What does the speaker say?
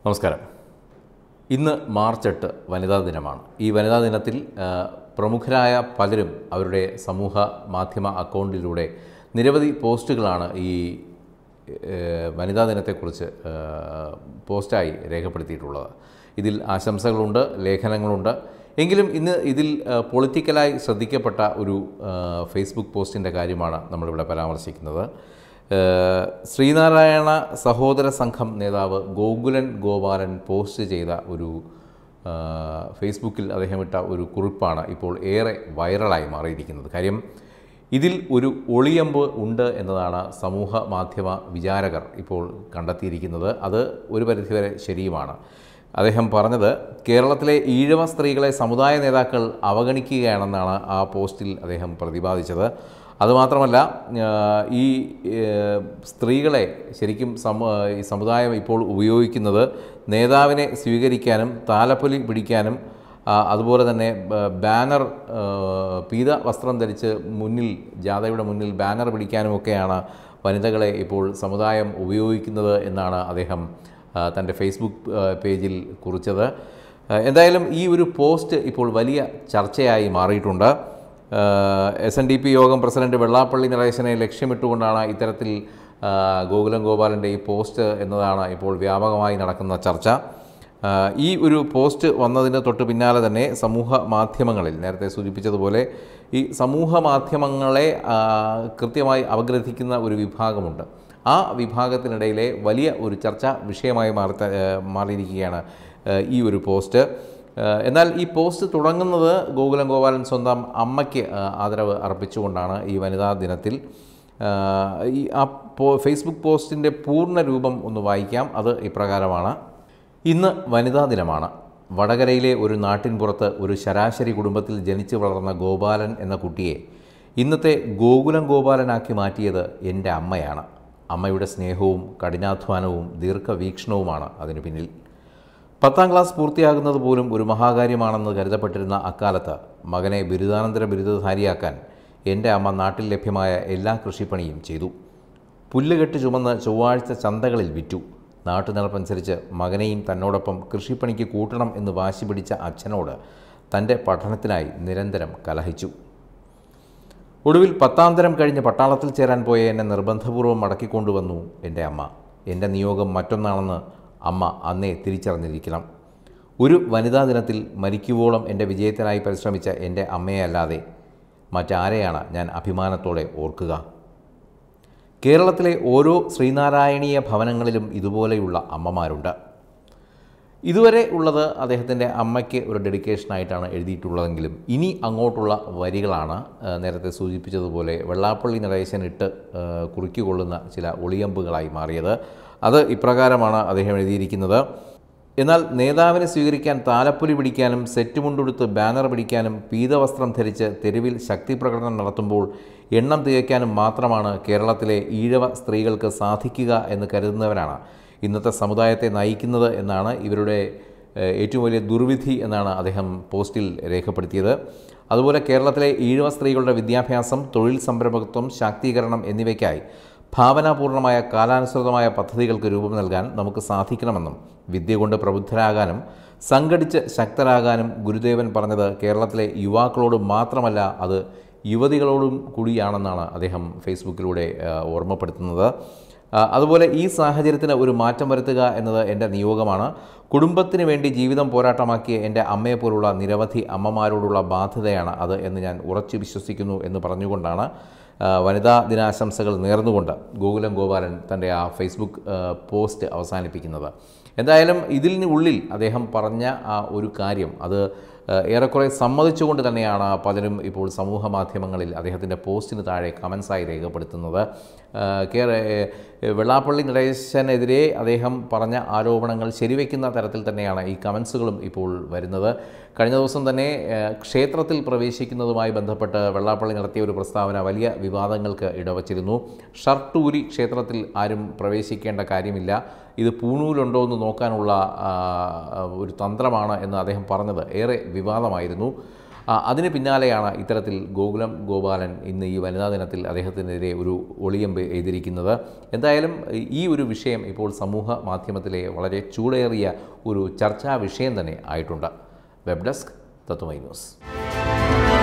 നമസ്കാരം ഇന്ന് മാർച്ച് എട്ട് വനിതാ ദിനമാണ് ഈ വനിതാ ദിനത്തിൽ ആ, പ്രമുഖരായ പലരും അവരുടെ സമൂഹ മാധ്യമ അക്കൗണ്ടിലൂടെ നിരവധി പോസ്റ്റുകളാണ് ഈ ഏ, വനിതാ ദിനത്തെക്കുറിച്ച് ആ, പോസ്റ്റായി രേഖപ്പെടുത്തിയിട്ടുള്ളത് ഇതിൽ ആശംസകളുണ്ട് ലേഖനങ്ങളുണ്ട് എങ്കിലും ഇന്ന് ഇതിൽ ആ, പൊളിറ്റിക്കലായി ശ്രദ്ധിക്കപ്പെട്ട ഒരു ആ, ഫേസ്ബുക്ക് പോസ്റ്റിൻ്റെ കാര്യമാണ് നമ്മളിവിടെ പരാമർശിക്കുന്നത് ഏഹ് ശ്രീനാരായണ സഹോദര സംഘം നേതാവ് ഗോകുലൻ ഗോപാലൻ പോസ്റ്റ് ചെയ്ത ഒരു ആഹ് ഫേസ്ബുക്കിൽ അദ്ദേഹം ഇട്ട ഒരു കുറിപ്പാണ് ഇപ്പോൾ ഏറെ വൈറലായി മാറിയിരിക്കുന്നത് കാര്യം ഇതിൽ ഒരു ഒളിയമ്പ് ഉണ്ട് എന്നതാണ് സമൂഹ മാധ്യമ വിചാരകർ ഇപ്പോൾ കണ്ടെത്തിയിരിക്കുന്നത് അത് ഒരു പരിധിവരെ ശരിയുമാണ് അദ്ദേഹം പറഞ്ഞത് കേരളത്തിലെ ഈഴവ സ്ത്രീകളെ സമുദായ നേതാക്കൾ അവഗണിക്കുകയാണെന്നാണ് ആ പോസ്റ്റിൽ അദ്ദേഹം പ്രതിപാദിച്ചത് അതുമാത്രമല്ല ആ, ഈ ഏ, സ്ത്രീകളെ ശരിക്കും സമ ഈ സമുദായം ഇപ്പോൾ ഉപയോഗിക്കുന്നത് നേതാവിനെ സ്വീകരിക്കാനും താലപ്പൊലി പിടിക്കാനും ആ, അതുപോലെ തന്നെ ബ- ബാനർ ആ, പീത വസ്ത്രം ധരിച്ച് മുന്നിൽ ജാഥയുടെ മുന്നിൽ ബാനർ പിടിക്കാനുമൊക്കെയാണ് വനിതകളെ ഇപ്പോൾ സമുദായം ഉപയോഗിക്കുന്നത് എന്നാണ് അദ്ദേഹം ആ, തൻ്റെ ഫേസ്ബുക്ക് ആ, പേജിൽ കുറിച്ചത് ആ, എന്തായാലും ഈ ഒരു പോസ്റ്റ് ഇപ്പോൾ വലിയ ചർച്ചയായി മാറിയിട്ടുണ്ട് എസ് എൻ ഡി പി യോഗം പ്രസിഡന്റ് വെള്ളാപ്പള്ളി നടേശനെ ലക്ഷ്യമിട്ടുകൊണ്ടാണ് ഇത്തരത്തിൽ ആ, ഗോകുലം ഗോപാലൻ്റെ ഈ പോസ്റ്റ് എന്നതാണ് ഇപ്പോൾ വ്യാപകമായി നടക്കുന്ന ചർച്ച ആ, ഈ ഒരു പോസ്റ്റ് വന്നതിന് തൊട്ട് പിന്നാലെ തന്നെ സമൂഹ മാധ്യമങ്ങളിൽ നേരത്തെ സൂചിപ്പിച്ചതുപോലെ ഈ സമൂഹ മാധ്യമങ്ങളെ ആ, കൃത്യമായി അപഗ്രഥിക്കുന്ന ഒരു വിഭാഗമുണ്ട് ആ വിഭാഗത്തിനിടയിലെ വലിയ ഒരു ചർച്ചാ വിഷയമായി മാറി മാറിയിരിക്കുകയാണ് ആ, ഈ ഒരു പോസ്റ്റ് ആ, എന്നാൽ ഈ പോസ്റ്റ് തുടങ്ങുന്നത് ഗോകുലം ഗോപാലൻ സ്വന്തം അമ്മയ്ക്ക് ആ, ആദരവ് അർപ്പിച്ചുകൊണ്ടാണ് ഈ വനിതാ ദിനത്തിൽ ആ, ഈ ആ പോ ഫേസ്ബുക്ക് പോസ്റ്റിൻ്റെ പൂർണ്ണ രൂപം ഒന്ന് വായിക്കാം അത് ഇപ്രകാരമാണ് ഇന്ന് വനിതാ ദിനമാണ് വടകരയിലെ ഒരു നാട്ടിൻപുറത്ത് ഒരു ശരാശരി കുടുംബത്തിൽ ജനിച്ചു വളർന്ന ഗോപാലൻ എന്ന കുട്ടിയെ ഇന്നത്തെ ഗോകുലം ഗോപാലനാക്കി മാറ്റിയത് എൻ്റെ അമ്മയാണ് അമ്മയുടെ സ്നേഹവും കഠിനാധ്വാനവും ദീർഘവീക്ഷണവുമാണ് അതിനു പിന്നിൽ പത്താം ക്ലാസ് പൂർത്തിയാകുന്നത് പോലും ഒരു മഹാകാര്യമാണെന്ന് കരുതപ്പെട്ടിരുന്ന അക്കാലത്ത് മകനെ ബിരുദാനന്തര ബിരുദധാരിയാക്കാൻ എൻ്റെ അമ്മ നാട്ടിൽ ലഭ്യമായ എല്ലാ കൃഷിപ്പണിയും ചെയ്തു പുല്ലുകെട്ട് ചുമന്ന് ചൊവ്വാഴ്ച ചന്തകളിൽ വിറ്റു നാട്ടുനടപ്പനുസരിച്ച് മകനെയും തന്നോടൊപ്പം കൃഷിപ്പണിക്ക് കൂട്ടണം എന്ന് വാശി പിടിച്ച അച്ഛനോട് തൻ്റെ പഠനത്തിനായി നിരന്തരം കലഹിച്ചു ഒടുവിൽ പത്താം തരം കഴിഞ്ഞ് പട്ടാളത്തിൽ ചേരാൻ പോയ എന്നെ നിർബന്ധപൂർവ്വം മടക്കിക്കൊണ്ടുവന്നു എൻ്റെ അമ്മ എൻ്റെ നിയോഗം മറ്റൊന്നാണെന്ന് അമ്മ അന്നേ തിരിച്ചറിഞ്ഞിരിക്കണം ഒരു വനിതാ ദിനത്തിൽ മരിക്കുവോളം എൻ്റെ വിജയത്തിനായി പരിശ്രമിച്ച എൻ്റെ അമ്മയല്ലാതെ മറ്റാരെയാണ് ഞാൻ അഭിമാനത്തോടെ ഓർക്കുക കേരളത്തിലെ ഓരോ ശ്രീനാരായണീയ ഭവനങ്ങളിലും ഇതുപോലെയുള്ള അമ്മമാരുണ്ട് ഇതുവരെ ഉള്ളത് അദ്ദേഹത്തിൻ്റെ അമ്മയ്ക്ക് ഒരു ഡെഡിക്കേഷനായിട്ടാണ് എഴുതിയിട്ടുള്ളതെങ്കിലും ഇനി അങ്ങോട്ടുള്ള വരികളാണ് ആ, നേരത്തെ സൂചിപ്പിച്ചതുപോലെ വെള്ളാപ്പള്ളി നടേശൻ ഇട്ട് ആ, കുറിക്കുകൊള്ളുന്ന ചില ഒളിയമ്പുകളായി മാറിയത് അത് ഇപ്രകാരമാണ് അദ്ദേഹം എഴുതിയിരിക്കുന്നത് എന്നാൽ നേതാവിനെ സ്വീകരിക്കാൻ താലപ്പൊലി പിടിക്കാനും സെറ്റ് മുണ്ടുടുത്ത് ബാനർ പിടിക്കാനും പീതവസ്ത്രം ധരിച്ച് തെരുവിൽ ശക്തി പ്രകടനം നടത്തുമ്പോൾ എണ്ണം തികയ്ക്കാനും മാത്രമാണ് കേരളത്തിലെ ഈഴവ സ്ത്രീകൾക്ക് സാധിക്കുക എന്ന് കരുതുന്നവരാണ് ഇന്നത്തെ സമുദായത്തെ നയിക്കുന്നത് എന്നാണ് ഇവരുടെ ഏഹ്, ഏറ്റവും വലിയ ദുർവിധി എന്നാണ് അദ്ദേഹം പോസ്റ്റിൽ രേഖപ്പെടുത്തിയത് അതുപോലെ കേരളത്തിലെ ഈഴവ സ്ത്രീകളുടെ വിദ്യാഭ്യാസം തൊഴിൽ സംരംഭകത്വം ശാക്തീകരണം എന്നിവയ്ക്കായി ഭാവനാപൂർണമായ കാലാനുസൃതമായ പദ്ധതികൾക്ക് രൂപം നൽകാൻ നമുക്ക് സാധിക്കണമെന്നും വിദ്യ കൊണ്ട് പ്രബുദ്ധരാകാനും സംഘടിച്ച് ശക്തരാകാനും ഗുരുദേവൻ പറഞ്ഞത് കേരളത്തിലെ യുവാക്കളോട് മാത്രമല്ല അത് യുവതികളോടും കൂടിയാണെന്നാണ് അദ്ദേഹം ഫേസ്ബുക്കിലൂടെ ആ, ഓർമ്മപ്പെടുത്തുന്നത് ആ, അതുപോലെ ഈ സാഹചര്യത്തിന് ഒരു മാറ്റം വരുത്തുക എന്നത് എൻ്റെ നിയോഗമാണ് കുടുംബത്തിന് വേണ്ടി ജീവിതം പോരാട്ടമാക്കിയ എൻ്റെ അമ്മയെപ്പോലുള്ള നിരവധി അമ്മമാരോടുള്ള ബാധ്യതയാണ് അത് എന്ന് ഞാൻ ഉറച്ചു വിശ്വസിക്കുന്നു എന്ന് പറഞ്ഞുകൊണ്ടാണ് ആ, വനിതാ ദിനാശംസകൾ നേർന്നുകൊണ്ട് ഗോകുലം ഗോപാലൻ തൻ്റെ ആ ഫേസ്ബുക്ക് ആ, പോസ്റ്റ് അവസാനിപ്പിക്കുന്നത് എന്തായാലും ഇതിന് ഉള്ളിൽ അദ്ദേഹം പറഞ്ഞ ആ ഒരു കാര്യം അത് ആ, ഏറെക്കുറെ സമ്മതിച്ചുകൊണ്ട് തന്നെയാണ് പലരും ഇപ്പോൾ സമൂഹ മാധ്യമങ്ങളിൽ അദ്ദേഹത്തിൻ്റെ പോസ്റ്റിന് താഴെ കമൻസായി രേഖപ്പെടുത്തുന്നത് ആ, കേര- ഏ, വെള്ളാപ്പള്ളി നടേശനെതിരെ അദ്ദേഹം പറഞ്ഞ ആരോപണങ്ങൾ ശരിവെക്കുന്ന തരത്തിൽ തന്നെയാണ് ഈ കമൻസുകളും ഇപ്പോൾ വരുന്നത് കഴിഞ്ഞ ദിവസം തന്നെ ഏ, ക്ഷേത്രത്തിൽ പ്രവേശിക്കുന്നതുമായി ബന്ധപ്പെട്ട് വെള്ളാപ്പള്ളി നടത്തിയ ഒരു പ്രസ്താവന വലിയ വിവാദങ്ങൾക്ക് ഇടവച്ചിരുന്നു ഷർട്ടൂരി ക്ഷേത്രത്തിൽ ആരും പ്രവേശിക്കേണ്ട കാര്യമില്ല ഇത് പൂണൂലുണ്ടോ എന്ന് നോക്കാനുള്ള ആ, ഒരു തന്ത്രമാണ് എന്ന് അദ്ദേഹം പറഞ്ഞത് ഏറെ വിവാദമായിരുന്നു ആ, അതിന് പിന്നാലെയാണ് ഇത്തരത്തിൽ ഗോകുലം ഗോപാലൻ ഇന്ന് ഈ വനിതാ ദിനത്തിൽ അദ്ദേഹത്തിനെതിരെ ഒരു ഒളിയമ്പ് എഴുതിയിരിക്കുന്നത് എന്തായാലും ഈ ഒരു വിഷയം ഇപ്പോൾ സമൂഹ മാധ്യമത്തിലെ വളരെ ചൂടേറിയ ഒരു ചർച്ചാ വിഷയം തന്നെ ആയിട്ടുണ്ട് വെബ് ഡെസ്ക് തത്വമൈ ന്യൂസ്